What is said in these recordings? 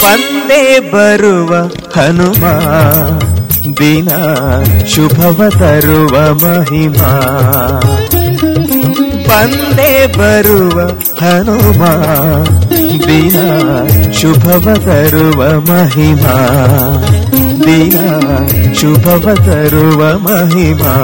ಬಂದೇ ಬರುವ ಹನುಮ ದಿನ ಶುಭವ ತರುವ ಮಹಿಮಾ ಬಂದೇ ಬರುವ ಹನುಮ ದಿನ ಶುಭವ ತರುವ ಮಹಿಮಾ ದಿನ ಶುಭವ ತರುವ ಮಹಿಮಾ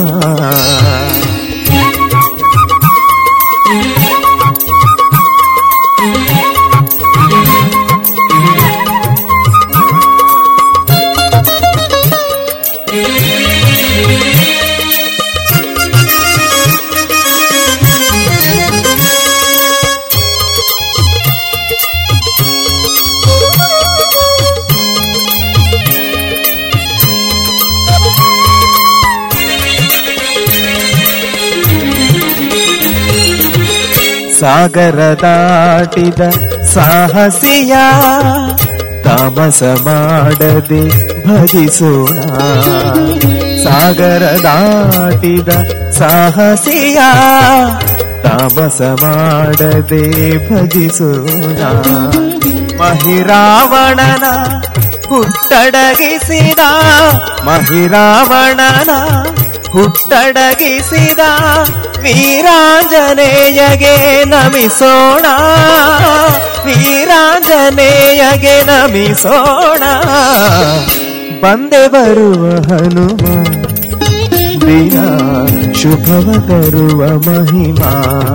ಸಾಗರ ದಾಟಿದ ಸಾಹಸಿಯ ತಾಮಸ ಮಾಡದೆ ಭಜಿಸೋಣ ಸಾಗರ ದಾಟಿದ ಸಾಹಸಿಯ ತಾಮಸ ಮಾಡದೆ ಭಜಿಸೋಣ ಮಹಿರಾವಣನ ಹುಟ್ಟಡಗಿಸಿದ ಮಹಿರಾವಣನ ಹುಟ್ಟಡಗಿಸಿದ ವೀರಾಂಜನೇಯಗೆ ನಮಿಸೋಣ ವೀರಾಂಜನೇಯಗೆ ನಮಿಸೋಣ ಬಂದೆ ಬರುವ ಹನುಮ ದಿನ ಶುಭವ ತರುವ ಮಹಿಮಾ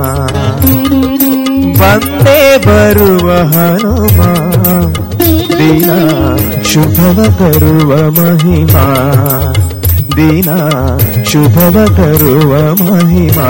ಬಂದೇ ಬರುವ ಹನುಮ ದಿನ ಶುಭವ ತರುವ ಮಹಿಮಾ ದಿನ ಶುಭವ ತರುವ ಮಹಿಮಾ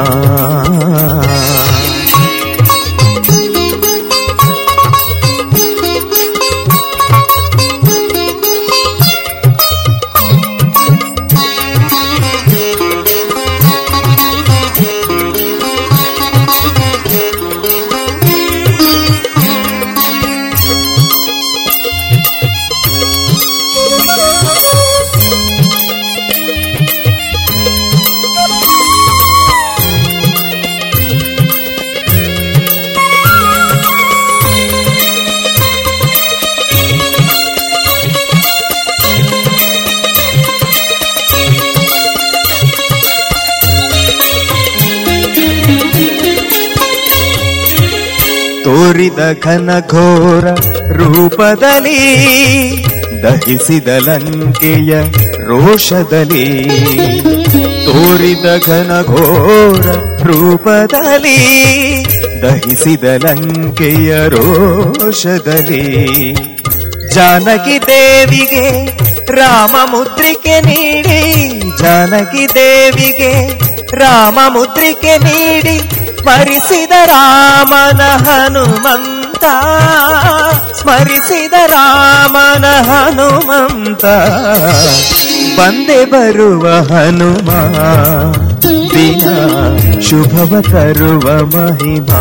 ತೋರಿದ ಘನಘೋರ ರೂಪದಲ್ಲಿ ದಹಿಸಿದ ಲಂಕೆಯ ರೋಷದಲ್ಲಿ ತೋರಿದ ಘನಘೋರ ರೂಪದಲ್ಲಿ ದಹಿಸಿದ ಲಂಕೆಯ ರೋಷದಲ್ಲಿ ಜಾನಕಿ ದೇವಿಗೆ ರಾಮ ಮುದ್ರಿಕೆ ನೀಡಿ ಜಾನಕಿ ದೇವಿಗೆ ರಾಮ ಮುದ್ರಿಕೆ ನೀಡಿ ಸ್ಮರಿಸಿದ ರಾಮನ ಹನುಮಂತ ಸ್ಮರಿಸಿದ ರಾಮನ ಹನುಮಂತ ಬಂದೆ ಬರುವ ಹನುಮ ದಿನ ಶುಭವ ತರುವ ಮಹಿಮಾ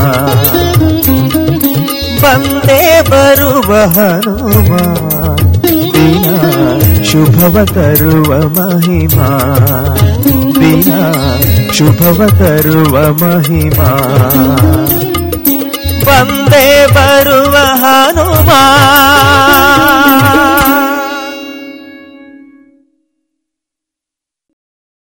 ಬಂದೇ ಬರುವ ಹನುಮ ದಿನ ಶುಭವ ತರುವ ಮಹಿಮಾ ದಿನ ಶುಭವ ತರುವ ಮಹಿಮಾ ಬಂದೇ ಬರುವ ಹನುಮ